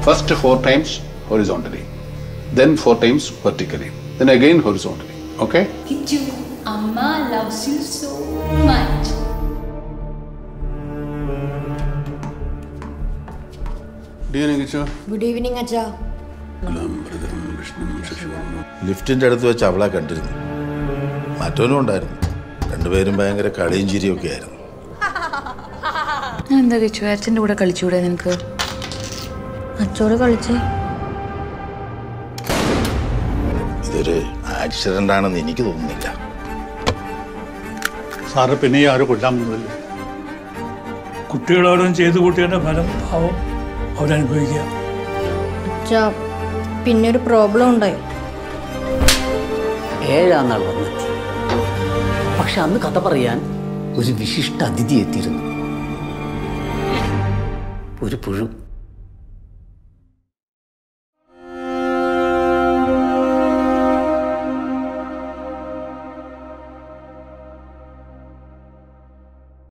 First four times horizontally, then four times vertically, then again horizontally. Okay? Kichu, Amma loves you so much. Good evening, Kichu. Good evening അച്ഛാ ലിഫ്റ്റിന്റെ അടുത്ത് വെച്ച് അവളെ കണ്ടിരുന്നു മറ്റവനും ഉണ്ടായിരുന്നു രണ്ടുപേരും ഭയങ്കര കളിയും ചിരിയും ഒക്കെ ആയിരുന്നു എന്താ കിച്ചു അച്ഛൻ്റെ കൂടെ കളിച്ചൂടെ നിനക്ക് അച്ചോട് കളിച്ച് ഇതൊരു ആക്സിഡന്റ് ആണെന്ന് എനിക്ക് തോന്നുന്നില്ല സാറ് പിന്നെ ആരും കൊല്ലാൻ പോകുന്നില്ല കുട്ടികളോടും ചെയ്തു കൂട്ടിയതിന്റെ ഫലം പാവം അവരനുഭവിക്കുക അച്ഛാ പിന്നെ ഒരു പ്രോബ്ലം ഉണ്ടായി ഏഴാം നാൾ വന്നെത്തി പക്ഷെ അന്ന് കഥ പറയാൻ ഒരു വിശിഷ്ട അതിഥി എത്തിയിരുന്നു ഒരു പുഴു